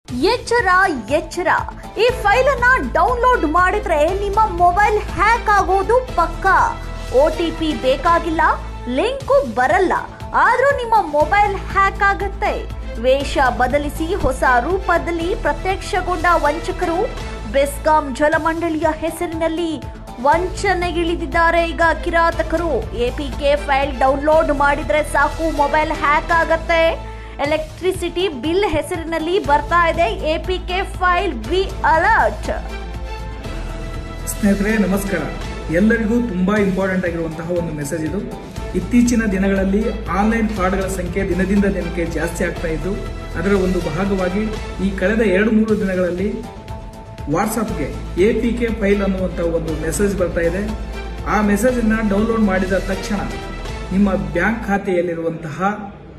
ಎಚ್ಚರ ಎಚ್ಚರ ಈ ಫೈಲ್ ಅನ್ನ ಡೌನ್ಲೋಡ್ ಮಾಡಿದ್ರೆ ನಿಮ್ಮ ಮೊಬೈಲ್ ಹ್ಯಾಕ್ ಆಗೋದು ಪಕ್ಕ ಒ ಟಿ ಪಿ ಬೇಕಾಗಿಲ್ಲ ಲಿಂಕು ಬರಲ್ಲ ಆದ್ರೂ ನಿಮ್ಮ ಮೊಬೈಲ್ ಹ್ಯಾಕ್ ಆಗತ್ತೆ ವೇಷ ಬದಲಿಸಿ ಹೊಸ ರೂಪದಲ್ಲಿ ಪ್ರತ್ಯಕ್ಷಗೊಂಡ ವಂಚಕರು ಬೆಸ್ಕಾಂ ಜಲಮಂಡಳಿಯ ಹೆಸರಿನಲ್ಲಿ ವಂಚನೆಗಿಳಿದಿದ್ದಾರೆ ಈಗ ಕಿರಾತಕರು ಎಪಿಕೆ ಫೈಲ್ ಡೌನ್ಲೋಡ್ ಮಾಡಿದ್ರೆ ಸಾಕು ಮೊಬೈಲ್ ಹ್ಯಾಕ್ ಆಗತ್ತೆ ಎಲೆಕ್ಟ್ರಿಸಿಟಿ ಬಿಲ್ ಹೆಸರಿನಲ್ಲಿ ಬರ್ತಾ ಇದೆ ಎಪಿಕೆ ಫೈಲ್ ಬಿ ಅಲರ್ಟ್ ಸ್ನೇಹಿತರೆ ನಮಸ್ಕಾರ ಎಲ್ಲರಿಗೂ ತುಂಬಾ ಇಂಪಾರ್ಟೆಂಟ್ ಆಗಿರುವಂತಹ ಒಂದು ಮೆಸೇಜ್ ಇದು ಇತ್ತೀಚಿನ ದಿನಗಳಲ್ಲಿ ಆನ್ಲೈನ್ ಫ್ರಾಡ್ಗಳ ಸಂಖ್ಯೆ ದಿನದಿಂದ ದಿನಕ್ಕೆ ಜಾಸ್ತಿ ಆಗ್ತಾ ಇದ್ದು ಅದರ ಒಂದು ಭಾಗವಾಗಿ ಈ ಕಳೆದ ಎರಡು ಮೂರು ದಿನಗಳಲ್ಲಿ ವಾಟ್ಸಪ್ಗೆ ಎ ಪಿ ಕೆ ಫೈಲ್ ಅನ್ನುವಂಥ ಒಂದು ಮೆಸೇಜ್ ಬರ್ತಾ ಇದೆ ಆ ಮೆಸೇಜ್ ಅನ್ನ ಡೌನ್ಲೋಡ್ ಮಾಡಿದ ತಕ್ಷಣ ನಿಮ್ಮ ಬ್ಯಾಂಕ್ ಖಾತೆಯಲ್ಲಿರುವಂತಹ